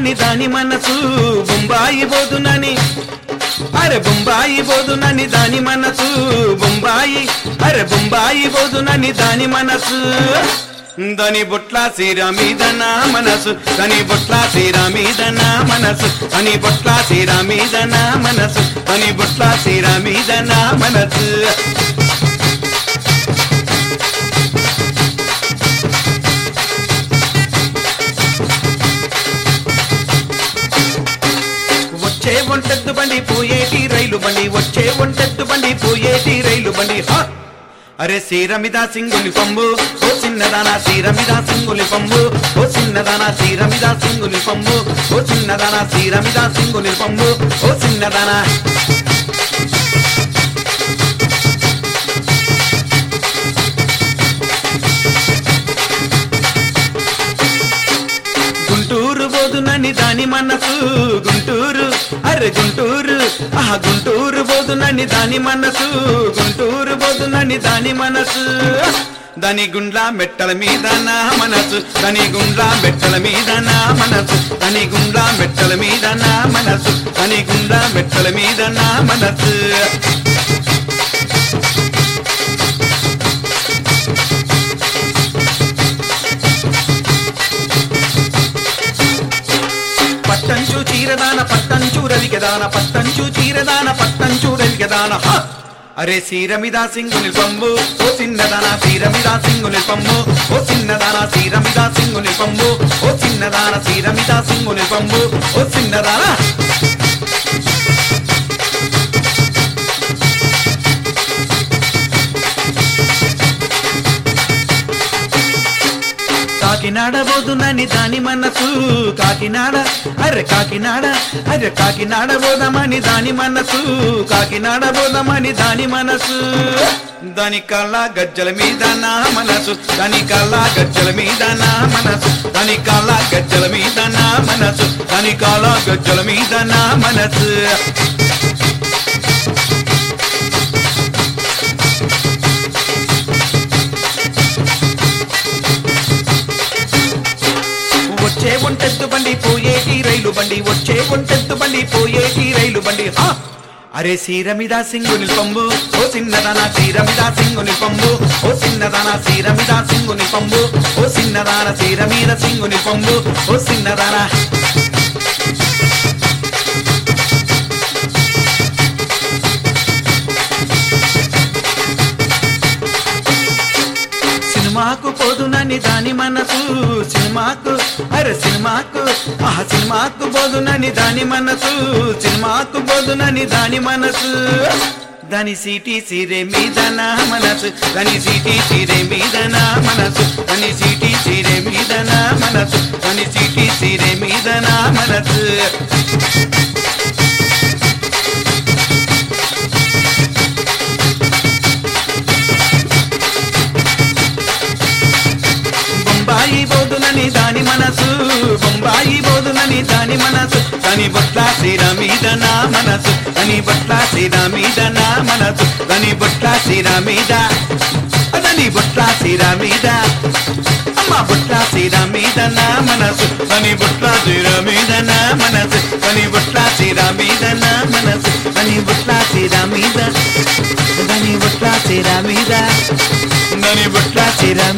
పోదునని దాని మనసు బొంబాయి పోదునని అరే బొంబాయి పోదునని దాని మనసు బొంబాయి అరే బొంబాయి పోదునని దాని మనసు దాని బొట్ల సీర మీద నా మనసు దాని బొట్ల సీర మీద నా మనసు దాని బొట్ల సీర మీద నా మనసు దాని బొట్ల సీర మీద నా మనసు వచ్చే ఒంటెద్దు బండి పోయేటి రైలు బండి వచ్చే ఒంటెద్దు బండి పోయేటి రైలు బండి హా! అరే సీరమిద సింగుని పంబు ఓ చిన్నదానా సీరమిద సింగుని పంబు ఓ చిన్నదానా సీరమిద సింగుని పంబు ఓ చిన్నదానా సీరమిద సింగుని పంబు ఓ చిన్నదానా గుంటూరు బోదునని దాని మనసు గుంటూరు అరే గుంటూరు ఆహా గుంటూరు బోదునని దాని మనసు గుంటూరు బోదునని దాని మనసు దాని గుండ్ల మెట్టల మీద నా మనసు దాని గుండ్ల మెట్టల మీద నా మనసు దాని గుండ్ల మెట్టల మీద నా మనసు దాని గుండ్ల మెట్టల మీద నా మనసు పట్టంచు చీరదాన పట్టంచు రవికెదాన పట్టంచు చీరదాన పట్టంచు రవికెదాన హ! అరే సీరమిదా సింగుని పంబు ఓ చిన్నదాన సీరమిదా సింగుని పంబు ఓ చిన్నదాన సీరమిదా సింగుని పంబు ఓ చిన్నదాన సీరమిదా సింగుని పంబు ఓ చిన్నదాన కాకినాడ బోదునని దాని మనసు కాకినాడ అరే కాకినాడ అరే కాకినాడ బోదమని దాని మనసు కాకినాడ బోదమని దాని మనసు దాని కళ్ళ గజ్జల మీద నా మనసు దాని కళ్ళ గజ్జల మీద నా మనసు దాని కళ్ళ గజ్జల మీద నా మనసు దాని కళ్ళ గజ్జల మీద నా మనసు వచ్చే ఒంటెత్తు బండి పోయేటి రైలు బండి వచ్చే ఒంటెత్తు బండి పోయేటి రైలు బండి హా! అరే సీరమిదా సింగుని పంబు ఓ చిన్నదానా సీరమిదా సింగుని పంబు ఓ చిన్నదానా సీరమిదా సింగుని పంబు ఓ చిన్నదాన సీరమీద సింగుని పంబు ఓ చిన్నదానా సినిమాకు పోదునని దాని మనసు సినిమాకు అరే సినిమాకు ఆ సినిమాకు పోదునని దాని మనసు సినిమాకు పోదునని దాని మనసు దాని సీటీ సీరే మీద నా మనసు దాని సీటీ సీరే మీద నా మనసు దాని సీటీ సీరే మీద నా మనసు దాని సీటీ సీరే మీద నా మనసు బొంబాయి బోదునని దాని మనసు బొంబాయి బోదునని దాని మనసు దాని బొట్ల సీర మీద నా మనసు దాని బొట్ల సీర మీద నా మనసు దాని బొట్ల సీర మీద దాని బొట్ల సీర మీద అమ్మ బొట్ల సీర మీద నా మనసు దాని బొట్ల సీర మీద నా మనసు దాని బొట్ల సీర మీద నా మనసు దాని బొట్ల సీర మీద దాని బొట్ల సీర మీద దాని బొట్ల సీర